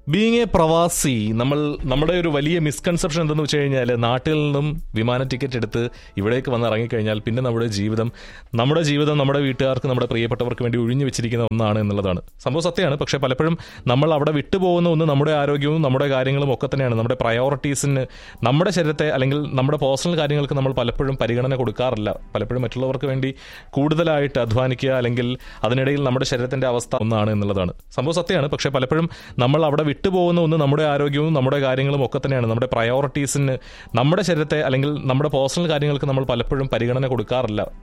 being A പ്രവാസി നമ്മൾ നമ്മുടെ ഒരു വലിയ മിസ്കൺസെപ്ഷൻ എന്തെന്ന് വെച്ച് കഴിഞ്ഞാൽ നാട്ടിൽ നിന്നും വിമാന ടിക്കറ്റ് എടുത്ത് ഇവിടേക്ക് വന്ന് ഇറങ്ങിക്കഴിഞ്ഞാൽ പിന്നെ നമ്മുടെ ജീവിതം നമ്മുടെ ജീവിതം നമ്മുടെ വീട്ടുകാർക്ക് നമ്മുടെ പ്രിയപ്പെട്ടവർക്ക് വേണ്ടി ഒഴിഞ്ഞു വെച്ചിരിക്കുന്ന ഒന്നാണ് എന്നുള്ളതാണ് സംഭവം സത്യമാണ് പക്ഷേ പലപ്പോഴും നമ്മൾ അവിടെ വിട്ടുപോകുന്ന ഒന്ന് നമ്മുടെ ആരോഗ്യവും നമ്മുടെ കാര്യങ്ങളും ഒക്കെ തന്നെയാണ് നമ്മുടെ പ്രയോറിറ്റീസിന് നമ്മുടെ ശരീരത്തെ അല്ലെങ്കിൽ നമ്മുടെ പേഴ്സണൽ കാര്യങ്ങൾക്ക് നമ്മൾ പലപ്പോഴും പരിഗണന കൊടുക്കാറില്ല പലപ്പോഴും മറ്റുള്ളവർക്ക് വേണ്ടി കൂടുതലായിട്ട് അധ്വാനിക്കുക അല്ലെങ്കിൽ അതിനിടയിൽ നമ്മുടെ ശരീരത്തിന്റെ അവസ്ഥ ഒന്നാണ് എന്നുള്ളതാണ് സംഭവം സത്യമാണ് പക്ഷേ പലപ്പോഴും നമ്മൾ അവിടെ വിട്ടുപോകുന്ന ഒന്ന് നമ്മുടെ ആരോഗ്യവും നമ്മുടെ കാര്യങ്ങളും ഒക്കെ തന്നെയാണ് നമ്മുടെ പ്രയോറിറ്റീസിന് നമ്മുടെ ശരീരത്തെ അല്ലെങ്കിൽ നമ്മുടെ പേഴ്സണൽ കാര്യങ്ങൾക്ക് നമ്മൾ പലപ്പോഴും പരിഗണന കൊടുക്കാറില്ല